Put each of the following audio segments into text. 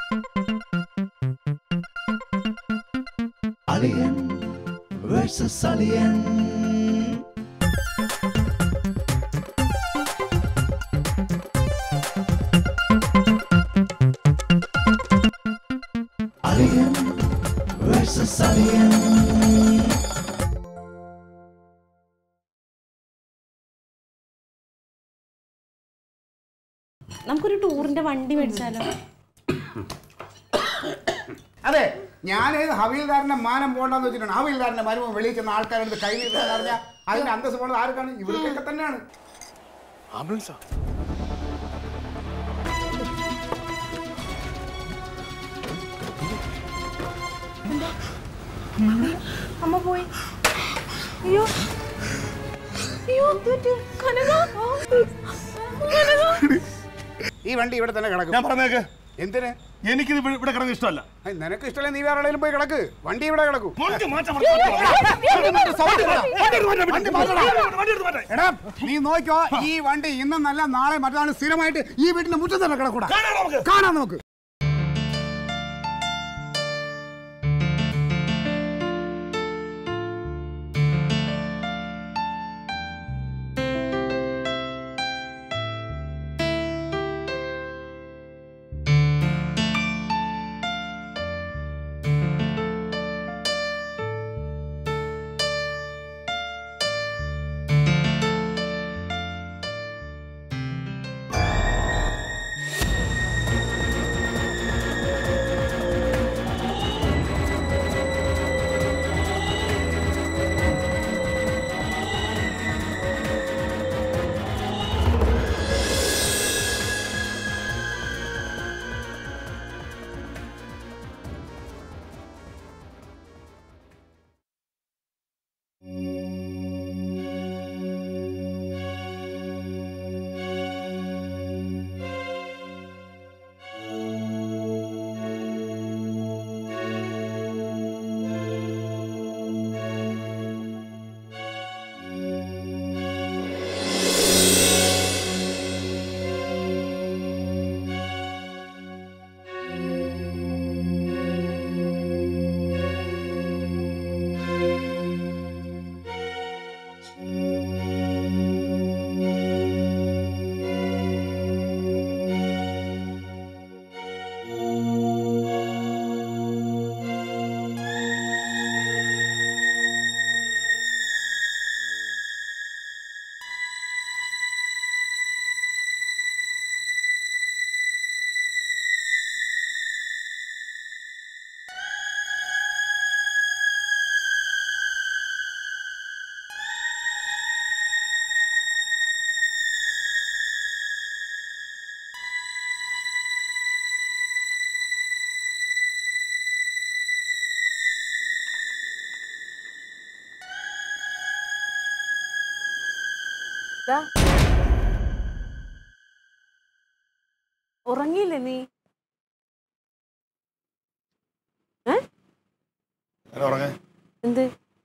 Alien versus Alien. Alien versus Alien. നമുക്കൊരു ടൂറിന്റെ വണ്ടി മേടിച്ചാലോ അതെ ഞാൻ ഏത് ഹവീൽദാരന്റെ മാനം പോകണ്ടെന്ന് വെച്ചിട്ടാണ് ഹവീൽദാരന്റെ മരുമ വെളിയിൽ ചെന്ന ആൾക്കാരെടുത്ത് കൈ നീട്ടാന്ന് പറഞ്ഞാൽ അതിന്റെ അന്തസ് പോണത് ആർക്കാണ് ഇവർക്കൊക്കെ തന്നെയാണ് ആംബുലൻസാ അമ്മ പോയി അയ്യോ അയ്യോ എന്ത് പറ്റി? കനക കനക ഈ വണ്ടി ഇവിടെ തന്നെ കിടക്കും ഞാൻ പറഞ്ഞേക്ക് എന്തിന് എനിക്കിത് ഇവിടെ ഇവിടെ കിടക്കുന്ന ഇഷ്ടമല്ല ഏയ്, നിനക്ക് ഇഷ്ടമല്ല നീ വേറെ എവിടെയെങ്കിലും പോയി കിടക്ക് വണ്ടി ഇവിടെ കിടക്കും വണ്ടി മാറ്റാൻ പറഞ്ഞു. എടാ നീ നോക്കിയോ ഈ വണ്ടി ഇന്നും നല്ല നാളെ മറ്റന്നാൾ സ്ഥിരമായിട്ട് ഈ വീട്ടിന്റെ മുറ്റത്ത് തന്നെ കിടക്കൂടാ കാണാം നമുക്ക്. കാണാം നമുക്ക് ദാ. ഉറങ്ങിയില്ലേ നീ ഏ ഞാൻ ഉറങ്ങേ എന്ത്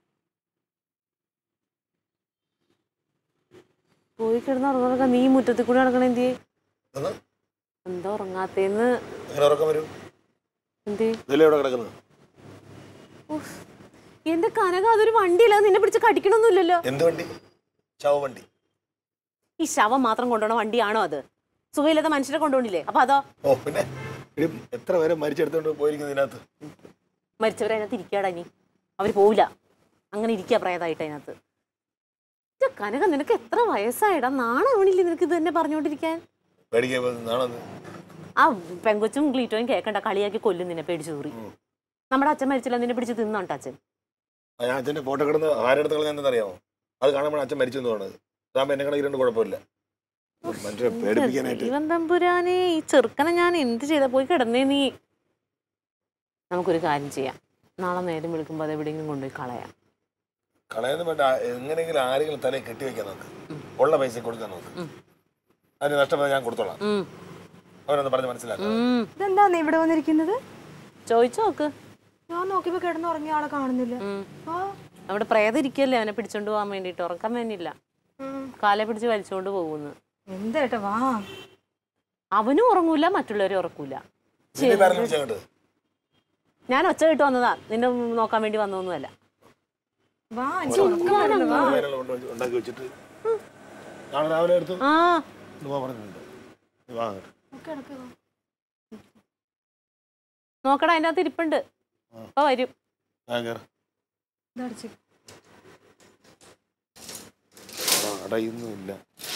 പോയി കിടന്ന് ഉറങ്ങുന്നൊക്കെ നീ മുറ്റത്തിൽ കൂടി നടക്കണ എന്തി അത് എന്താ ഉറങ്ങാത്തേന്ന് അങ്ങനെ ഉറക്കം വരും എന്ത് ഇതിലെ ഇവിടെ കിടക്കുന്നത് ഉഫ്. എന്റെ കനക അതൊരു വണ്ടിയില്ല നിന്നെ പിടിച്ച് കടിക്കണമൊന്നുമില്ലല്ലോ എന്ത് വണ്ടി ശവ വണ്ടി ഈ ശവം മാത്രം കൊണ്ടുപോണ വണ്ടിയാണോ അത് സുഖമില്ലാത്ത മനുഷ്യരെ കൊണ്ടുപോണില്ലേ അപ്പൊ അതോ ഓ പിന്നെ ഇടി എത്ര പേരെ മരിച്ചെടുത്തോണ്ട് പോയിരിക്കുന്നു ഇതിനകത്ത് മരിച്ചവരെ അതിനകത്ത് ഇരിക്കാടാ ഇനി അവര് പോവില്ല അങ്ങനെ ഇരിക്കുക പ്രേതായിട്ട് അതിനകത്ത് ഇത് കനക നിനക്ക് എത്ര വയസ്സായിടാ നാണാവണില്ലേ നിനക്ക് ഇത് തന്നെ പറഞ്ഞുകൊണ്ടിരിക്കാൻ പേടിക്കാൻ നാളെ ആ പെങ്കൊച്ചും ഗ്ലീറ്റോയും കേൾക്കണ്ട കളിയാക്കി കൊല്ലും നിന്നെ പേടിച്ചു തൂറി നമ്മുടെ അച്ഛൻ മരിച്ചില്ല നിന്നെ പിടിച്ച് തിന്നോണ്ട അച്ഛൻ ഞാൻ അച്ഛന്റെ ഫോട്ടോ കിടന്ന് ആരെടുത്ത് കളഞ്ഞാൽ അറിയാമോ അത് കാണുമ്പോൾ അച്ഛൻ മരിച്ചു എന്ന് പറഞ്ഞത് അതാകുമ്പോൾ എന്നെ കണക്ക് രണ്ട് കുഴപ്പമില്ല മനുഷ്യരെ പേടിപ്പിക്കാനായിട്ട് ദൈവം തമ്പുരാനെ ഈ ചെറുക്കനെ ഞാൻ എന്ത് ചെയ്താ പോയി കിടന്നേ നീ നമുക്കൊരു കാര്യം ചെയ്യാം നാളെ നേരം വിളിക്കുമ്പോൾ അത് എവിടെയെങ്കിലും കൊണ്ടുപോയി കളയാം കളയാന്ന് വേണ്ട ആ- എങ്ങനെയെങ്കിലും ആരെങ്കിലും തലയിൽ കെട്ടിവെക്കാൻ നോക്ക് ഉള്ള പൈസ കൊടുക്കാൻ നോക്ക് അതിന് നഷ്ടപ്പെട്ട ഞാൻ കൊടുത്തോളാം ഉം. അവരൊന്ന് പറഞ്ഞ് മനസ്സിലാക്കാം ഉം. ഇതെന്താ നീ ഇവിടെ വന്നിരിക്കുന്നത് ചോദിച്ചു നോക്ക് ഞാൻ നോക്കിയപ്പോ കിടന്നുറങ്ങിയ ആളെ കാണുന്നില്ല ഉം. ആ അവിടെ പ്രേതം ഇരിക്കല്ലേ അവനെ പിടിച്ചോണ്ട് പോകാൻ വേണ്ടിട്ട് ഉറക്കാൻ വേണ്ടിയില്ല കാലെ പിടിച്ച് വലിച്ചോണ്ട് പോകുന്നു എന്തേട്ടാ വാ അവനും ഉറങ്ങൂല മറ്റുള്ളവരും ഉറക്കൂല നിന്റെ പേരെല്ലാം വിളിച്ച് അങ്ങോട്ട് ഞാൻ ഒച്ച കിട്ട് വന്നതാ നിന്നെ നോക്കാൻ വേണ്ടി വന്നൊന്നുമല്ല വാ പേരെല്ലാം കൊണ്ട് വെച്ച് ഉണ്ടാക്കി വെച്ചിട്ട് നാളെ രാവിലെ എടുത്ത് ആ ഇത് പോകാൻ പറഞ്ഞിട്ടുണ്ട് നീ വാ അങ്ങോട്ട് നോക്കടാ അതിൻ്റെ അകത്ത് ഇരിപ്പുണ്ട് ഇപ്പൊ വരും ആ കയറ അടയുന്നുമില്ല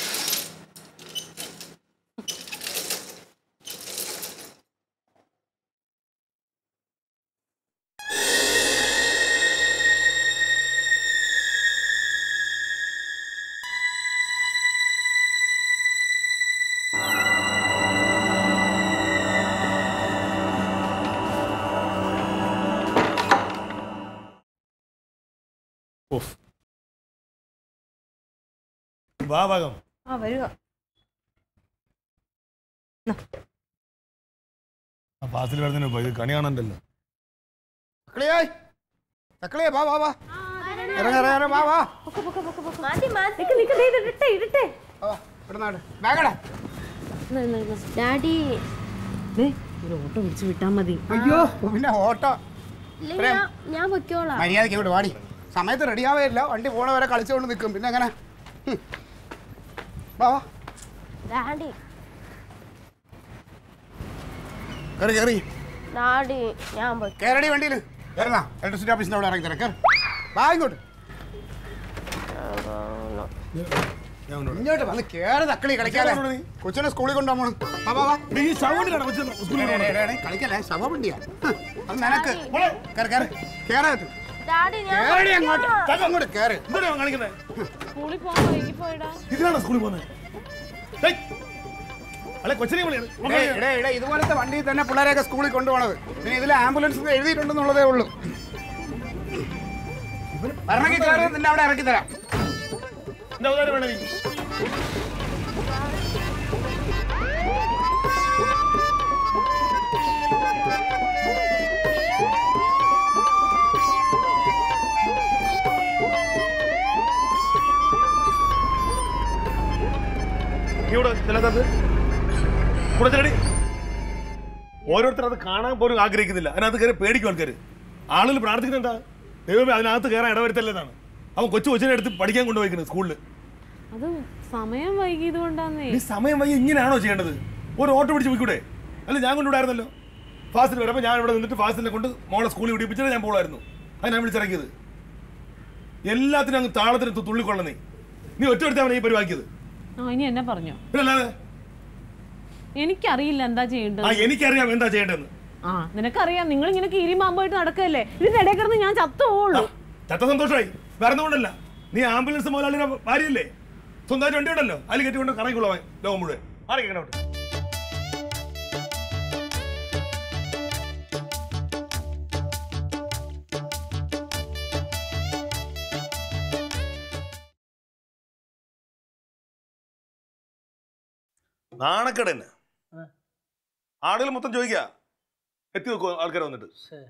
വാ ഭാഗം ആ വരുക ആ പാസിൽ വരുന്നതിന് മുമ്പ് ഇത് കണി കാണണ്ടല്ലോ തക്കളിയേ തക്കളിയേ വാ വാ വാ ഇറങ്ങ ഇറങ്ങ ഇറങ്ങ, വാ വാ നിക്ക് നിക്ക് ദേ ഇത് ഇടട്ടെ ഇടട്ടെ വാ, ഇവിടെ നാട് ബാഗടാ ഡാഡി ദേ, ഒരു ഓട്ടോ വിളിച്ച് വിട്ടാ മതി അയ്യോ പിന്നെ ഓട്ടോ ഇല്ലെങ്കിൽ ഞാൻ- ഞാൻ പൊയ്ക്കോളാം മര്യാദയ്ക്ക് ഇവിടെ വാടി സമയത്ത് റെഡിയാവേയില്ല വണ്ടി പോണ വരെ കളിച്ചുകൊണ്ട് നിൽക്കും പിന്നെ എങ്ങനെ ഹും. വാ വാ ഡാഡി കയറി കയറി ഡാഡി ഞാൻ പൊയ്ക്കോ കയറടി വണ്ടിയിൽ കയറുന്നാ ഇലക്ട്രിസിറ്റി ഓഫീസിൻ്റെ അവിടെ ഇറങ്ങി തരാം കയറി വാ ഇങ്ങോട്ട് ഇങ്ങോട്ട് വന്ന് കേറി തക്കളി കളിക്കാതെ കൊച്ചിനെ സ്കൂളിൽ കൊണ്ടുപോകണം വാ വാ വാ ഈ സൗണ്ട് കാണാം കൊച്ചു സ്കൂളിൽ ഡേ, ഡേ, ഡേ, ഡേ, കളിക്കല്ലേ ശവവണ്ടിയാ ഹ്, അത് നിനക്ക് കയറി കയറി കയറകത്ത് ഡാഡി ഞാൻ കേറി അങ്ങോട്ട് അങ്ങോട്ട് കയറി എന്തിനാ കാണിക്കുന്നത് സ്കൂളിൽ പോകാൻ വൈകി പോയടാ ഇതിനാണോ സ്കൂളിൽ പോകുന്നത് ഡേയ്. അല്ലെ കൊച്ചിനെ വിളിയാണ് ഡേ, ഡേ, ഡേ, ഇതുപോലത്തെ വണ്ടിയിൽ തന്നെ പിള്ളേരെയൊക്കെ സ്കൂളിൽ കൊണ്ടുപോകണത് പിന്നെ ഇതിൽ ആംബുലൻസ് എഴുതിയിട്ടുണ്ടെന്നുള്ളതേ ഉള്ളൂ വരണമെങ്കിൽ കയറി നിന്നെ അവിടെ ഇറക്കി തരാം എന്റെ അവതാരം വേണേ നീ. നീ ഇവിടെ ചെല്ലാത്തത് കൂടെ ചെല്ലടി ഓരോരുത്തർ അത് കാണാൻ പോലും ആഗ്രഹിക്കുന്നില്ല അതിനകത്ത് കയറി പേടിക്കും ആൾക്കാർ ആളുകൾ പ്രാർത്ഥിക്കുന്നത് എന്താ ദൈവമേ അതിനകത്ത് കയറാൻ ഇടവരുത്തല്ലെന്നാണ് അവൻ കൊച്ചു കൊച്ചിനെ എടുത്ത് പഠിക്കാൻ കൊണ്ടുപോയിക്കുന്നത് സ്കൂളിൽ അത് സമയം വൈകിയത് കൊണ്ടാന്നേ ഈ സമയം വൈകി ഇങ്ങനെയാണോ ചെയ്യേണ്ടത് ഒരു ഓട്ടോ പിടിച്ച് പോയിക്കൂടെ അല്ല ഞാൻ കൊണ്ടുവിടായിരുന്നല്ലോ ഫാസ്റ്റിൽ വരുമ്പോൾ ഞാൻ ഇവിടെ നിന്നിട്ട് ഫാസ്റ്റിനെ കൊണ്ട് മോളെ സ്കൂളിൽ വിടിപ്പിച്ചിട്ട് ഞാൻ പോളായിരുന്നു അത് ഞാൻ വിളിച്ചിറക്കിയത് എല്ലാത്തിനും അങ്ങ് താളത്തിന് തു- തുള്ളിക്കൊള്ളണം നീ നീ ഒറ്റ എടുത്തവനെ ഈ പരിവാക്കിയത് ആ ഇനി എന്നെ പറഞ്ഞോ പിന്നെ അല്ലാതെ എനിക്കറിയില്ല എന്താ ചെയ്യേണ്ടത് ആ എനിക്കറിയാം എന്താ ചെയ്യേണ്ടതെന്ന് ആ നിനക്കറിയാം നിങ്ങൾ ഇങ്ങനെ കീരി മാമ്പായിട്ട് നടക്കല്ലേ ഇതിനിടയിൽ കിടന്ന് ഞാൻ ചത്തു പോവുള്ളൂ ചത്ത സന്തോഷമായി വേറൊന്നുകൊണ്ടല്ല നീ ആംബുലൻസ് മുതലാളിയുടെ ഭാര്യയല്ലേ സ്വന്തമായിട്ട് വണ്ടി ഉണ്ടല്ലോ അതിൽ കെട്ടിക്കൊണ്ട് കറങ്ങിക്കൊള്ളാൻ ലോകം മുഴുവൻ ആരെ കേട്ടോ നാണക്കേട് തന്നെ ആളുകൾ മൊത്തം ചോദിക്കുക എത്തി നോക്കുക ആൾക്കാർ വന്നിട്ട്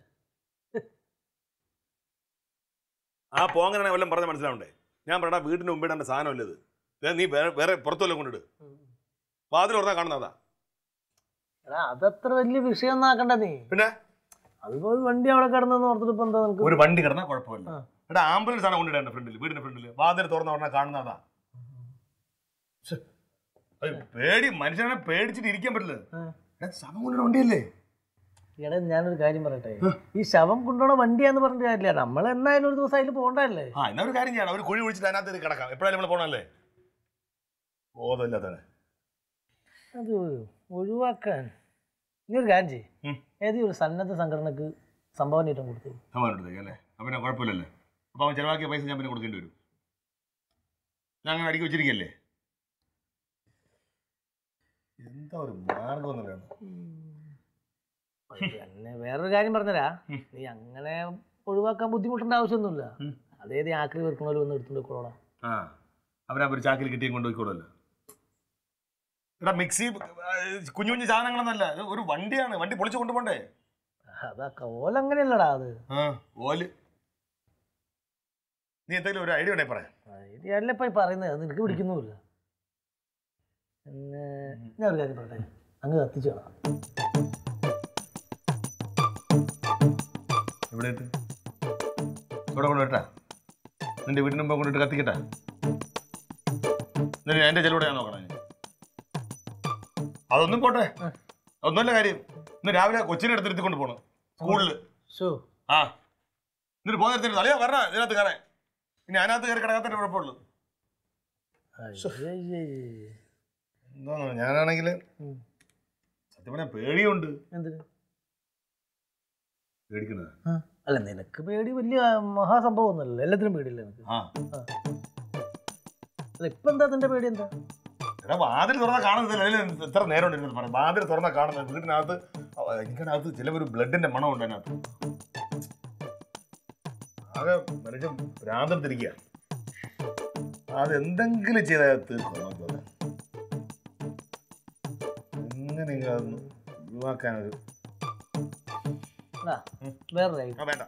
ആ പോങ്ങനെ വല്ലതും പറഞ്ഞ മനസ്സിലാവണ്ടേ ഞാൻ പറയടാ വീടിന് മുമ്പേ എൻ്റെ സാധനം ഇത് ദേ നീ വേറെ വേറെ പുറത്തു വല്ലതും കൊണ്ടിട്ട് വാതിൽ ഓർത്താ കാണുന്നതാ എടാ അതത്ര വലിയ വിഷയം ആക്കണ്ട നീ പിന്നെ അതുപോലെ വണ്ടി അവിടെ കിടന്നെന്ന് ഓർത്തിട്ട് ഇപ്പൊ എന്താ നിനക്ക് ഒരു വണ്ടി കിടന്നാൽ കുഴപ്പമില്ല ആ. എടാ ആംബുലൻസ് ആണ് കൊണ്ടിടേണ്ട ഫ്രണ്ടിൽ വീടിന്റെ ഫ്രണ്ടിൽ വാതിൽ തുറന്ന പറഞ്ഞാൽ കാണുന്നതാ ശ്ശെ. അത് പേടി മനുഷ്യനെ പേടിച്ചിട്ട് ഇരിക്കാൻ പറ്റില്ല ആ. എടാ, ശവം കൊണ്ടിട വണ്ടിയല്ലേ എടാ ഞാനൊരു കാര്യം പറയട്ടെ ഈ ശവം കൊണ്ടുപോണ വണ്ടിയാന്ന് പറഞ്ഞിട്ട് കാര്യമില്ല നമ്മൾ എന്നായാലും ഒരു ദിവസം അതിൽ പോകണ്ടല്ലേ ആ എന്നാ ഒരു കാര്യം ചെയ്യണം ഒരു കുഴി ഒഴിച്ചിട്ട് അതിനകത്ത് ഇത് കിടക്കാം എപ്പോഴായാലും നമ്മൾ പോകണല്ലേ ബോധമില്ലാത്തവനെ അത് ഒഴിവാക്കാൻ നീ ഒരു കാര്യം ചെയ്യ് ഉം. ഏതെങ്കിലും ഒരു സന്നദ്ധ സംഘടനക്ക് സംഭാവന ഏറ്റവും കൊടുത്തു സമാനത്തേക്ക് അല്ലേ അവനെ കുഴപ്പമില്ലല്ലേ അപ്പോൾ അവൻ ചിലവാക്കിയ പൈസ ഞാൻ പിന്നെ കൊടുക്കേണ്ടി വരും ഞാൻ അങ്ങനെ അടുക്കി വെച്ചിരിക്കല്ലേ എന്താ ഒരു മാർഗം എന്നുള്ളതാണ് പിന്നെ വേറൊരു കാര്യം പറഞ്ഞരാ നീ അങ്ങനെ ഒഴിവാക്കാൻ ബുദ്ധിമുട്ടേണ്ട ആവശ്യമൊന്നുമില്ല ഉം. അതേത് ആക്രി വെക്കണ വന്ന് എടുത്തുകൊണ്ട് കൊള്ളാം ആ അവരാ ഒരു ചാക്കിൽ കിട്ടിയും കൊണ്ടുപോയിക്കോളല്ലോ എടാ മിക്സി ആ, കുഞ്ഞു കുഞ്ഞു സാധനങ്ങളൊന്നല്ല ഇത് ഒരു വണ്ടിയാണ് വണ്ടി പൊളിച്ചു കൊണ്ടുപോണ്ടേ അതൊക്കെ ഓലങ്ങനെയല്ലടാ അത് ആ ഓല് നീ എന്തെങ്കിലും ഒരു ഐഡിയ ഉണ്ടേ പറയാം അല്ല ഇപ്പൊ ഈ പറയുന്നത് അത് നിനക്ക് പിടിക്കുന്നുമില്ല പിന്നെ ഞാൻ ഒരു കാര്യം പറയട്ടെ അങ്ങ് കത്തിച്ചു കളാം ഇവിടെ ഇട്ട് ഇവിടെ കൊണ്ടുവിട്ടാ നിന്റെ വീടിന് മുമ്പ് കൊണ്ടിട്ട് കത്തിക്കട്ടാ എന്നിട്ട് എൻ്റെ ചെലൂടെ ഞാൻ നോക്കണം ഇനി. അതൊന്നും പോട്ടെ അതൊന്നുമല്ല കാര്യം ഇന്ന് രാവിലെ കൊച്ചിനെ എടുത്തിരുത്തി കൊണ്ട് പോകണം സ്കൂളിൽ ഷോ ആ എന്നിട്ട് പോകുന്ന നേരത്തിന് തലയോ പറഞ്ഞ ഇതിനകത്ത് കയറാൻ ഇനി അതിനകത്ത് കയറി കിടക്കാത്തതിന്റെ കുഴപ്പമുള്ളൂ എന്തോന്നു ഞാനാണെങ്കിൽ സത്യം പറഞ്ഞാൽ പേടിയുണ്ട് എന്തിന് പേടിക്കുന്നത് ആ, അല്ല നിനക്ക് പേടി വലിയ മഹാസംഭവം ഒന്നുമല്ലല്ലോ എല്ലാത്തിനും പേടിയില്ല എനിക്ക് ആ അല്ല ഇപ്പൊ എന്താ നിന്റെ പേടി എന്താ എടാ വാതിൽ തുറന്നാൽ കാണുന്നില്ല അതിൽ എത്ര നേരം ഉണ്ട് ഇരുന്ന് പറയാം വാതിൽ തുറന്നാൽ കാണുന്നത് വീട്ടിനകത്ത് അവ- എനിക്കതിനകത്ത് ചില ഒരു ബ്ലഡിന്റെ മണം ഉണ്ട് അതിനകത്ത് ആകെ മനുഷ്യൻ ഭ്രാന്തം തിരിക്കുക അത് എന്തെങ്കിലും ചെയ്താൽ തീർക്കും നമുക്ക് അത്. എങ്ങനെയെങ്കിലും അതൊന്ന് ഒഴിവാക്കാനൊരു ആ, വേറൊരു ആ വേണ്ട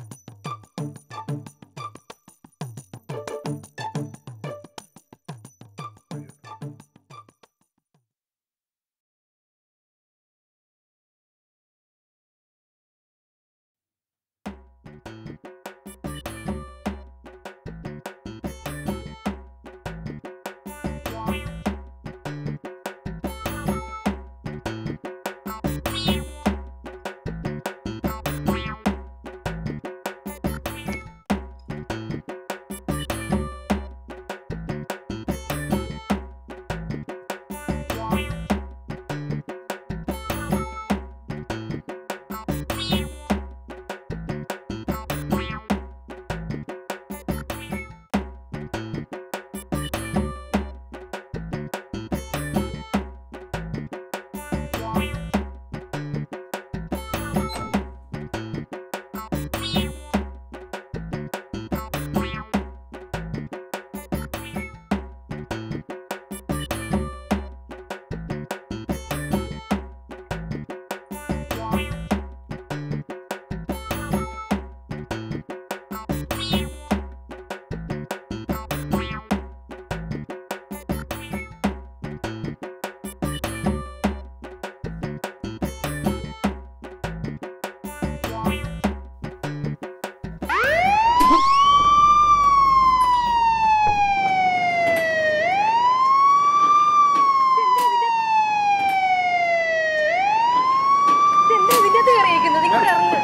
ഇതെന്താ ഇതിന്റെ അകത്ത് കയറിയിരിക്കുന്നത് ഇങ്ങോട്ട് ഇറങ്ങ്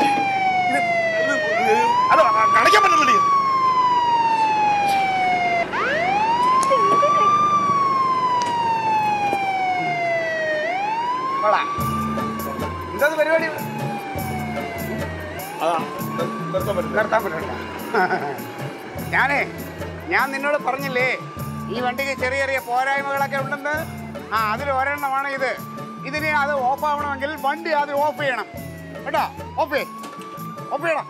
അത് കണക്കാൻ പറ്റുന്നില്ല എന്താ പരിപാടി ഇവിടെ? അതാ നിർത്താൻ പറ്റില്ല നിർത്താൻ പറ്റില്ല ഞാനേ ഞാൻ നിന്നോട് പറഞ്ഞില്ലേ ഈ വണ്ടിക്ക് ചെറിയ ചെറിയ പോരായ്മകളൊക്കെ ഉണ്ടെന്ന് ആ അതിൽ ഒരെണ്ണമാണ് ഇത് ഇതിന് അത് ഓഫ് ആവണമെങ്കിൽ വണ്ടി അത് ഓഫ് ചെയ്യണം കേട്ടോ ഓഫ് ചെയ് ഓഫ് ചെയ്യണം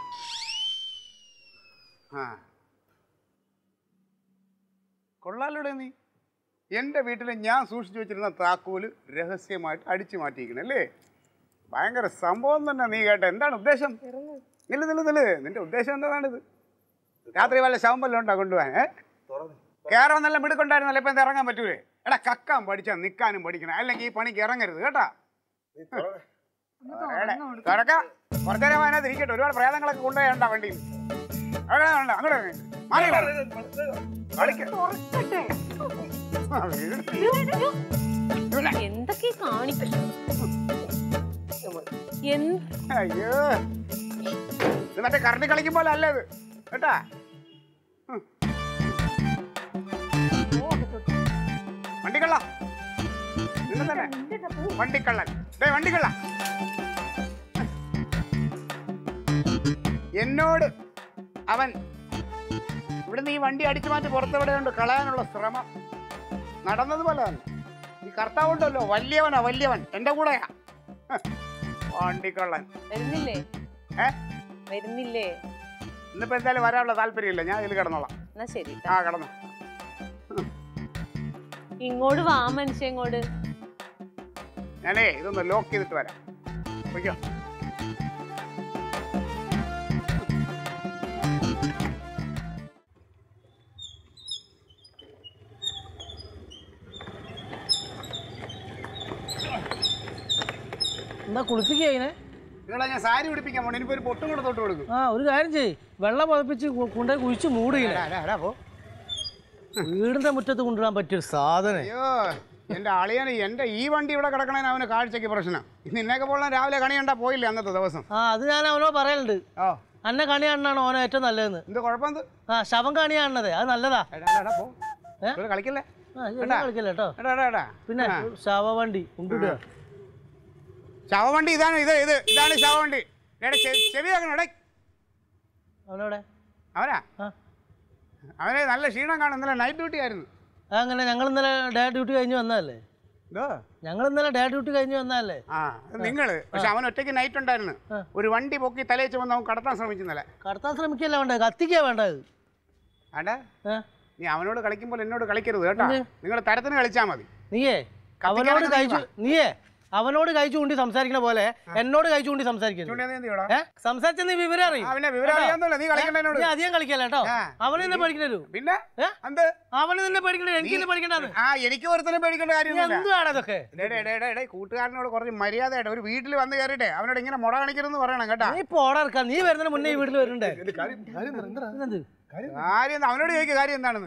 ആ കൊള്ളാലോടെ നീ എൻ്റെ വീട്ടിൽ ഞാൻ സൂക്ഷിച്ചു വെച്ചിരുന്ന താക്കോല് രഹസ്യമായിട്ട് അടിച്ചു മാറ്റിയിരിക്കണല്ലേ ഭയങ്കര സംഭവം തന്നെ നീ കേട്ട എന്താണ് ഉദ്ദേശം നില്ല് നില്ല് നില്ല് നിന്റെ ഉദ്ദേശം എന്താണിത് രാത്രി വല്ല ശവം വല്ലതും ഉണ്ടോ കൊണ്ടുപോകാൻ ഏ കയറാൻ നല്ല മിടുക്കുണ്ടായിരുന്നല്ലോ ഇപ്പം എന്താ ഇറങ്ങാൻ പറ്റൂലേ എടാ കക്കാൻ പഠിച്ചാൽ നിൽക്കാനും പഠിക്കണം അല്ലെങ്കിൽ ഈ പണിക്ക് ഇറങ്ങരുത് കേട്ടാ തുറക്ക കുറച്ചു നേരം അതിനകത്ത് ഇരിക്കട്ടെ ഒരുപാട് പ്രേതങ്ങളൊക്കെ കൊണ്ടുപോയണ്ട വണ്ടിയിൽ അവിടെ വേണ്ട അങ്ങോട്ട് ഇറങ്ങ്. മാറി വാ. കളിക്ക്. ആ, വീട്. ഇവിടെ. എന്തൊക്കെ കാണിക്കും എന്ത് അയ്യോ ഇത് മറ്റേ കറണ്ട് കളിക്കുമ്പോൾ അല്ല ഇത് കേട്ടാ ഉം. വണ്ടിക്കള്ള നിന്നെ തന്നെ വണ്ടിക്കള്ളൻ ദേ വണ്ടിക്കള്ള എന്നോട് അവൻ ഇവിടുന്ന് ഈ വണ്ടി അടിച്ചു മാറ്റി പുറത്തെവിടെ കൊണ്ട് കളയാനുള്ള ശ്രമം നടന്നതുപോലെ തന്നെ ഈ കർത്താവുണ്ടല്ലോ വലിയവനാ വലിയവൻ എൻ്റെ കൂടെയാ ഹ്. വണ്ടിക്കള്ളൻ വരുന്നില്ലേ ഏ വരുന്നില്ലേ ഇന്നിപ്പോ എന്തായാലും വരാനുള്ള താല്പര്യമില്ല ഞാൻ ഇതിൽ കിടന്നോളാം എന്നാ ശരി ആ കിടന്നു ഇങ്ങോട്ട് വാ മനുഷ്യ ഇങ്ങോട്ട് ഞാനേ ഇതൊന്ന് ലോക്ക് ചെയ്തിട്ട് വരാം പൊയ്ക്കോ എന്താ കുളിപ്പിക്കുക അതിനെ നിങ്ങളെ ഞാൻ സാരി ഉടുപ്പിക്കാൻ പോണേ എനിക്കൊരു പൊട്ടും കൂടെ തൊട്ട് കൊടുക്കും ആ ഒരു കാര്യം ചെയ്യ് വെള്ളം പതിപ്പിച്ച് കൊ- കൊണ്ടുപോയി കുഴിച്ച് മൂടുകയില്ല എടാ, എടാ, എടാ, പോ. വീടിന്റെ മുറ്റത്ത് കൊണ്ടുവരാൻ പറ്റിയൊരു സാധനം അയ്യോ എൻ്റെ അളിയന് എൻ്റെ ഈ വണ്ടി ഇവിടെ കിടക്കണേന് അവന് കാഴ്ചയ്ക്ക് പ്രശ്നം നിന്നെയൊക്കെ പോകാൻ രാവിലെ കണി കണ്ടാ പോയില്ല അന്നത്തെ ദിവസം ആ അത് ഞാൻ അവനോട് പറയലുണ്ട് ഓ അന്നെ കണി കാണാണ് ഓനോ ഏറ്റവും നല്ലതെന്ന് എന്ത് കുഴപ്പം ആ ശവം കണി കാണണത് അത് നല്ലതാ എടാ എടാ, എടാ പോ ഏ? ഇവിടെ കളിക്കല്ലേ ആ ഇത് എല്ലാം കളിക്കല്ലേ കേട്ടോ എടാ എടാ എടാ പിന്നെ ശവവണ്ടി കൊണ്ടിടുക ശവവണ്ടി ഇതാണ് ഇത് ഇത് ഇതാണ് ശവവണ്ടി എടാ ചെ- ചെവി കേൾക്കണം എടേ അവനോടെ അവനാ ആ അവന് നല്ല ക്ഷീണം കാണും ഇന്നലെ നൈറ്റ് ഡ്യൂട്ടി ആയിരുന്നു അതങ്ങനെ ഞങ്ങൾ ഇന്നലെ ഡേ ഡ്യൂട്ടി കഴിഞ്ഞ് വന്നതല്ലേ ഇതോ ഞങ്ങൾ ഇന്നലെ ഡേ ഡ്യൂട്ടി കഴിഞ്ഞ് വന്നതല്ലേ ആ അത് നിങ്ങള് പക്ഷെ അവൻ ഒറ്റയ്ക്ക് നൈറ്റ് ഉണ്ടായിരുന്നു ആ. ഒരു വണ്ടി പൊക്കി തലയിച്ച് വന്ന് അവൻ കടത്താൻ ശ്രമിച്ചു ഇന്നലെ കടത്താൻ ശ്രമിക്കല്ല വേണ്ടത് കത്തിക്കാ വേണ്ടത് ആണ്ടാ ഏ നീ അവനോട് കളിക്കുമ്പോൾ എന്നോട് കളിക്കരുത് കേട്ടോ എന്ത്? നിങ്ങൾ തരത്തിന് കളിച്ചാൽ മതി നീയേ അവനോട് കത്തിക്കാനൊക്കെ കഴിച്ചു നീയേ അവനോട് കഴിച്ചു കൊണ്ട് സംസാരിക്കണ പോലെ എന്നോട് കഴിച്ചു കൊണ്ട് സംസാരിക്കരുത് ചൂണ്ടി എന്ത് ചെയ്യോടാ ഏ സംസാരിച്ച നീ വിവരം അറിയും അവനെ വിവരം അറിയാന്നല്ലോ നീ കളിക്കണ്ടേനോട് നീ അധികം കളിക്കല്ല കേട്ടോ ആ. അവന് തന്നെ പേടിക്കണു പിന്നെ ഏ? എന്ത് അവന് തന്നെ പേടിക്കണേ എനിക്ക് തന്നെ പേടിക്കണ്ടാന്ന് ആ എനിക്ക് ഒരുത്തനും പേടിക്കേണ്ട നീ കാര്യമൊന്നുമില്ല എന്തുവാണ് അതൊക്കെ ഡേ, ഡേ, ഡേ, ഡേ, ഡേ, കൂട്ടുകാരനോട് കുറച്ച് മര്യാദയായിട്ട് ഒരു വീട്ടിൽ വന്ന് കയറിട്ടെ അവനോട് ഇങ്ങനെ മുട കാണിക്കരുതെന്ന് പറയണം കേട്ടാ നീ പോടാർക്കാം നീ വരുന്നതിന് മുന്നേ ഈ വീട്ടിൽ വരുന്നുണ്ടേ ഇതെന്ത്? കാര്യം എന്താ? അവനോട് ചോദിക്കുക കാര്യം എന്താണെന്ന്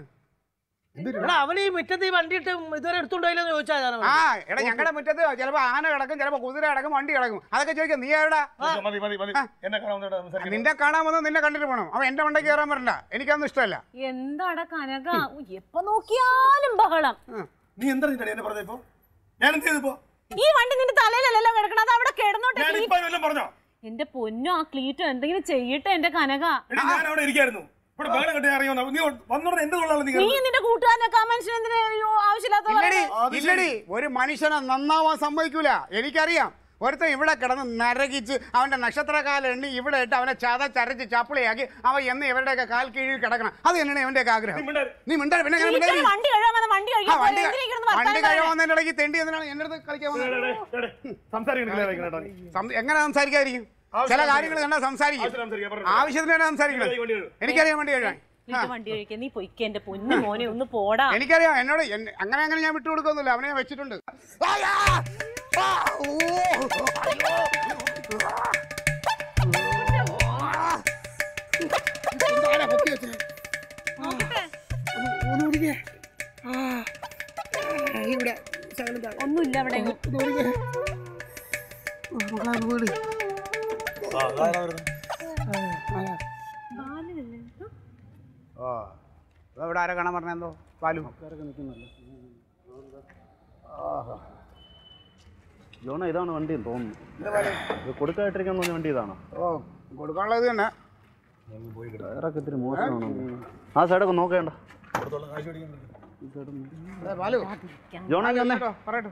എടാ അവൻ ഈ മുറ്റത്ത് ഈ വണ്ടി ഇട്ട് ഇതുവരെ എടുത്തുണ്ടോയില്ലെന്ന് ചോദിച്ചാ ഞാൻ ആ എടാ ഞങ്ങളുടെ മുറ്റത്ത് ചിലപ്പോ ആന കിടക്കും ചിലപ്പോ കുതിര കിടക്കും വണ്ടി കിടക്കും അതൊക്കെ ചോദിക്കാം നീ എവിടാ മതി മതി മതി എന്നെ കാണാൻ വന്നിട്ട് സംസാരിക്കാം നിന്നെ കാണാൻ വന്ന് നിന്നെ കണ്ടിട്ട് പോകണം അവൻ എന്റെ വണ്ടി കയറാൻ വരണ്ട എനിക്കൊന്നും ഇഷ്ടമല്ല എന്താടാ കനക ഉ, എപ്പോ നോക്കിയാലും ബഹളം നീ എന്താ നിന്റെ എന്നെ പറഞ്ഞ ഇപ്പൊ ഞാൻ എന്ത് ചെയ്തിപ്പോ ഈ വണ്ടി നിന്റെ തലയിലല്ലല്ലോ കിടക്കണം അത് അവിടെ കിടന്നോട്ടെ ഞാൻ ക്ലീ- ഇപ്പൊ വല്ലതും പറഞ്ഞോ എന്റെ പൊന്നോ ആ ക്ലീറ്റോ എന്തെങ്കിലും ചെയ്യട്ടെ എന്റെ കനക എടി ഞാൻ അവിടെ ഇരിക്കായിരുന്നു ഇവിടെ ബഹളം കെട്ടി അറിയാവുന്ന നീ വന്നോടെ എന്ത് കൊള്ളാണ് നീ നീ നിന്റെ കൂട്ടുകാരനൊക്കെ ആ മനുഷ്യൻ എന്തിനാ അയ്യോ ആവശ്യമില്ലാത്ത ഇല്ലടി അത് ശരി. ഇല്ലടി ഒരു മനുഷ്യനെ നന്നാവാൻ സമ്മതിക്കൂല എനിക്കറിയാം ഒരുത്തൻ ഇവിടെ കിടന്ന് നരകിച്ച് അവന്റെ നക്ഷത്രകാലം എണ്ണി ഇവിടെ ഇട്ട് അവനെ ചതച്ചരച്ച് ചപ്പിളിയാക്കി അവൻ എന്ന് ഇവരുടെയൊക്കെ കാൽ കീഴിൽ കിടക്കണം അത് തന്നെയാണ് ഇവന്റെയൊക്കെ ആഗ്രഹം മിണ്ടാതിരി. നീ മിണ്ടാ പിന്നെ എങ്ങനെ ക്ലീറ്റോന് മിണ്ടാതിരി? വണ്ടി കഴുകാൻ വന്ന വണ്ടി ആ, കഴുകാൻ വണ്ടി എന്തിനാ കിടന്ന് വണ്ടി വർത്താനം പറയുന്നത്? കഴിവന്നതിന്റെ ഇടയ്ക്ക് തെണ്ടി എന്തിനാണ് എന്റെ അടുത്ത് കളിക്കാൻ വന്നത് സംസാരിക്കണം സം- എങ്ങനെ സംസാരിക്കാതിരിക്കും ചില കാര്യങ്ങൾ കണ്ടാൽ സംസാരിക്കും ആവശ്യത്തിന് തന്നെ സംസാരിക്കണം വണ്ടി കഴുകും. എനിക്കറിയാം വണ്ടി കഴിയാൻ ക്ലീറ്റോ വണ്ടി കഴിക്കാൻ നീ പൊയ്ക്ക എന്റെ പൊന്നു മോനെ ഒന്ന് പോടാ എനിക്കറിയാം എന്നോട് എന്നെ- അങ്ങനെ അങ്ങനെ ഞാൻ വിട്ടു കൊടുക്കൊന്നുമില്ല അവനെ ഞാൻ വെച്ചിട്ടുണ്ട് ആയാ! ആ! ഓ! അയ്യോ! എന്താണ് പൊക്കി വെച്ചത്? ഒന്ന് ഒന്ന് പിടിക്ക്. ആ. ഇവിടെ ശകലം താഴെ. ഒന്നുമില്ല അവിടെ എങ്ങും. ഒന്ന് പിടിക്ക്. മക്കളെ, വീട്. ഓ ഇപ്പൊ ഇവിടെ ആരെ കാണാൻ പറഞ്ഞെന്തോ പാലു ജോണ ഇതാണ് വണ്ടി എന്ന് തോന്നുന്നു ഇത് കൊടുക്കായിട്ടിരിക്കാൻ തോന്നിയ വണ്ടി ഇതാണോ ഓ കൊടുക്കാനുള്ളത് തന്നെ ടയറൊക്കെ ഇത്തിരി മോശമാണ് ആ സൈഡൊക്കെ നോക്കേണ്ട ഏ, പാലു ജോണ ഇങ്ങ് വന്നേ കേട്ടോ പറയട്ടോ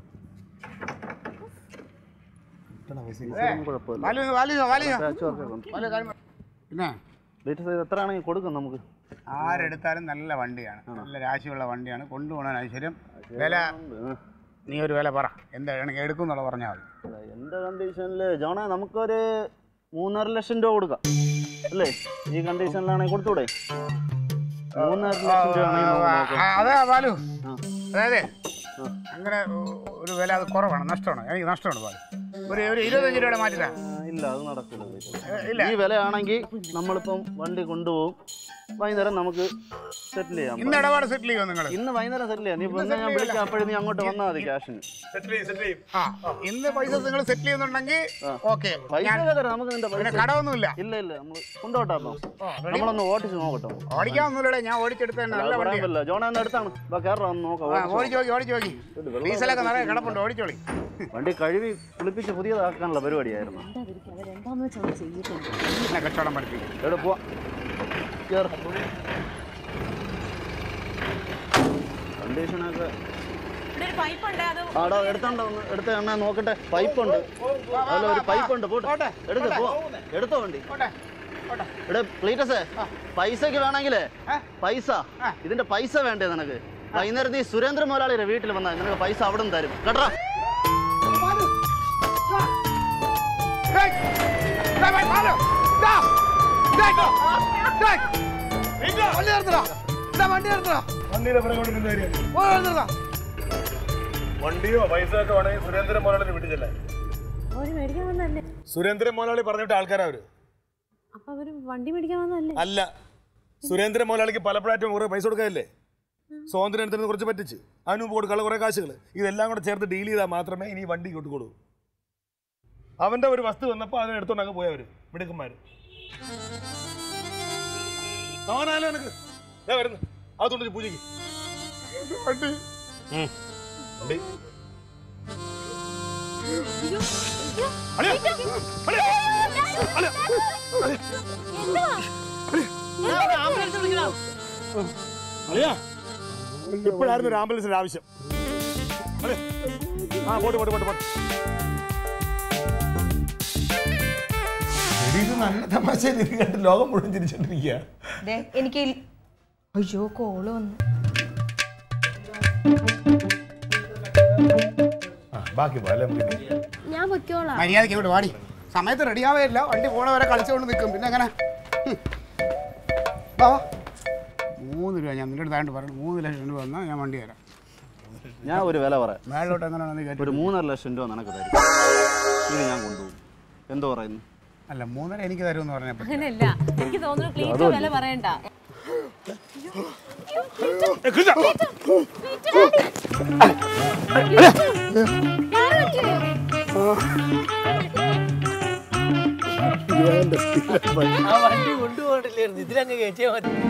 കുഴപ്പമില്ല പാലു പാലു പാലു അച്ചു വർക്കൊക്കെ പാലു കാര്യം പറ. പിന്നെ ലേറ്റസ്റ്റ് ഇത് എത്ര ആണെങ്കിൽ കൊടുക്കും നമുക്ക് ആരെടുത്താലും നല്ല വണ്ടിയാണ് നല്ല രാശിയുള്ള വണ്ടിയാണ് കൊണ്ടുപോകണ ഐശ്വര്യം വില നീ ഒരു വില പറ എന്താണെങ്കിൽ എടുക്കും എന്നുള്ള പറഞ്ഞാൽ മതി എൻ്റെ കണ്ടീഷനിൽ ജോണ നമുക്കൊരു മൂന്നര ലക്ഷം രൂപ കൊടുക്കാം അല്ലേ ഈ കണ്ടീഷനിലാണെങ്കിൽ കൊടുത്തൂടെ മൂന്നര ലക്ഷം രൂപ ആണെങ്കിൽ നമുക്ക് നോക്കാം ആ, അതെ ബാലു ആ. അതായത് അങ്ങനെ ഒരു വില അത് കുറവാണ് നഷ്ടമാണ് എനിക്ക് നഷ്ടമാണ് ബാലു ഒരു ഒരു ഇരുപത്തഞ്ച് രൂപയുടെ മാറ്റില്ല ആ, ഇല്ല അത് നടക്കില്ല ഇല്ല ഈ വിലയാണെങ്കിൽ നമ്മളിപ്പം വണ്ടി കൊണ്ടുപോകും വൈകുന്നേരം നമുക്ക് സെറ്റിൽ ചെയ്യാം ഇന്ന് ഇടപാട് സെറ്റിൽ ചെയ്യുമോ നിങ്ങൾ ഇന്ന് വൈകുന്നേരം സെറ്റിൽ ചെയ്യാം നീ പിന്നെ ഞാൻ വിളിക്കാം അപ്പോഴും നീ അങ്ങോട്ട് വന്നാൽ മതി ക്യാഷിന് സെറ്റിൽ ചെയ്യും സെറ്റിൽ ചെയ്യും ആ ഇന്ന് പൈസ നിങ്ങൾ സെറ്റിൽ ചെയ്യുന്നുണ്ടെങ്കിൽ ഓക്കെ പൈസ ഒക്കെ തരാം നമുക്ക് നിന്റെ പിന്നെ പൈസ കടമൊന്നുമില്ല ഇല്ല ഇല്ല നമ്മൾ കൊണ്ടുപോട്ടെ അപ്പം നമ്മളൊന്ന് ഓടിച്ച് നോക്കട്ടെ ഓടിക്കാവുന്നില്ലേ ഞാൻ ഓടിച്ചെടുത്ത തന്നെ നല്ല വണ്ടി പറയാൻ ജോണ ഒന്ന് അടുത്താണ് വാ കയറാം ഒന്ന് നോക്കാം ഓടിച്ച് ഓടിച്ചു നോക്കി ഓടിച്ചു നോക്കി ഡീസലൊക്കെ നിറയെ കിടപ്പുണ്ട് ഓടിച്ചോളി നോക്കാം. വണ്ടി കഴുകി കുളിപ്പിച്ച് പുതിയതാക്കാനുള്ള പരിപാടിയായിരുന്നു മിണ്ടാതിരിക്ക്, അവരെന്താന്ന് വെച്ചാൽ അവര് ചെയ്യട്ടെ എന്നെ കച്ചവടം പഠിപ്പിക്കും എവിടെ പോവാ കേറ്. കണ്ടീഷനൊക്കെ ഇവിടെ ഒരു പൈപ്പ് ഉണ്ട് അത് ആടോ എടുത്തോണ്ടോ ഒന്ന് എടുത്ത എണ്ണ നോക്കട്ടെ പൈപ്പ് ഉണ്ട് അല്ല ഒരു പൈപ്പ് ഉണ്ട് പോട്ടെ പോട്ടെ, എടുത്ത് പോ എടുത്തോ വണ്ടി പോട്ടെ പോട്ടെ ഇവിടെ പ്ലീറ്റസേ പൈസക്ക് വേണമെങ്കിലേ ഏ? പൈസ ആ. ഇതിന്റെ പൈസ വേണ്ടേ നിനക്ക് വൈകുന്നേരം നീ സുരേന്ദ്ര മുതലാളിയുടെ വീട്ടിൽ വന്നാൽ നിനക്ക് പൈസ അവിടെ നിന്ന് തരും കേട്ടോ ഡേയ്, ഡേയ്, ഡേയ്, പാലു, ഡാ, ഡേയ്, ഡേയ്, വണ്ടി നിർത്തടാ. ഡാ, വണ്ടി നിർത്തടാ. വണ്ടിയുടെ പുറകെ കൊണ്ട് നിന്ന് കാര്യം ഓ, നിർത്തടാ. വണ്ടിയോ പൈസ ഒക്കെ വേണമെങ്കിൽ സുരേന്ദ്രൻ മോനെ വിട്ടിച്ചല്ലേ അവര് മേടിക്കാൻ വന്നല്ലേ സുരേന്ദ്രൻ മോലാളി പറഞ്ഞിട്ട് ആൾക്കാരാ അവര് അപ്പൊ അവര് വണ്ടി മേടിക്കാൻ വന്നല്ലേ അല്ല സുരേന്ദ്രൻ മോലാളിക്ക് പലപ്പോഴായിട്ടും കുറെ പൈസ കൊടുക്കാനല്ലേ സ്വാതന്ത്ര്യത്തിന് കുറച്ച് പറ്റിച്ച് അതിന് മുമ്പ് കൊടുക്കാനുള്ള കുറെ കാശുകൾ ഇതെല്ലാം കൂടെ ചേർത്ത് ഡീൽ ചെയ്താൽ മാത്രമേ ഇനി ഈ വണ്ടി കൊടുക്കുള്ളൂ അവന്റെ ഒരു വസ്തു വന്നപ്പോൾ അതിനെ എടുത്തോണ്ട് അങ്ങ് പോയവര് മിടുക്കന്മാര് സമാനാലോ നിനക്ക് ദേ വരുന്നു അതുകൊണ്ട് പൂജയ്ക്ക് വണ്ടി ഉം. വണ്ടി. അളിയാ, അളിയാ, അളിയാ, ആംബുലൻസ് വിളിക്കണം അളിയാ ഇപ്പോഴായിരുന്നു ഒരു ആംബുലൻസിന്റെ ആവശ്യം അളിയാ. ആ പോട്ട് പോട്ട് പോട്ട് പോട്ട് ഇത് നല്ല തമാശ കണ്ട് ലോകം മുഴുവൻ ചിരിച്ചോണ്ടിരിക്കുക ദേ, എനിക്ക് ഈ- അയ്യോ കോള് വന്നു ആ ബാക്കി പോലെ നമുക്ക് ഇനി. ഞാൻ പൊയ്ക്കോളാം മര്യാദയ്ക്ക് ഇവിടെ വാടി സമയത്ത് റെഡി ആവേയില്ല വണ്ടി പോണ വരെ കളിച്ചുകൊണ്ട് നിൽക്കും പിന്നെ എങ്ങനെ ഹും. വാ വാ. മൂന്ന് രൂപ ഞാൻ നിന്റെ അടുത്താണ്ട് പറഞ്ഞു മൂന്ന് ലക്ഷം രൂപ വന്നാൽ ഞാൻ വണ്ടി തരാം ഞാൻ ഒരു വില പറയാം മേളിലോട്ട് എങ്ങനെയാണെന്ന് നീ ഒരു കയറ്റി മൂന്നര ലക്ഷം രൂപ നിനക്ക് തരും ഇത് ഞാൻ കൊണ്ടുപോകും എന്തോ പറയുന്നു അല്ല മൂന്നര എനിക്ക് തരുമെന്ന് പറഞ്ഞപ്പോൾ അങ്ങനെയല്ല എനിക്ക് തോന്നുന്നു ക്ലീറ്റ വില പറയണ്ട ഏ, കൃഷ്ണ. ആ വണ്ടി കൊണ്ടുപോകണ്ടില്ലായിരുന്നു ഇതിലങ്ങ് കയറ്റിയാൽ മതി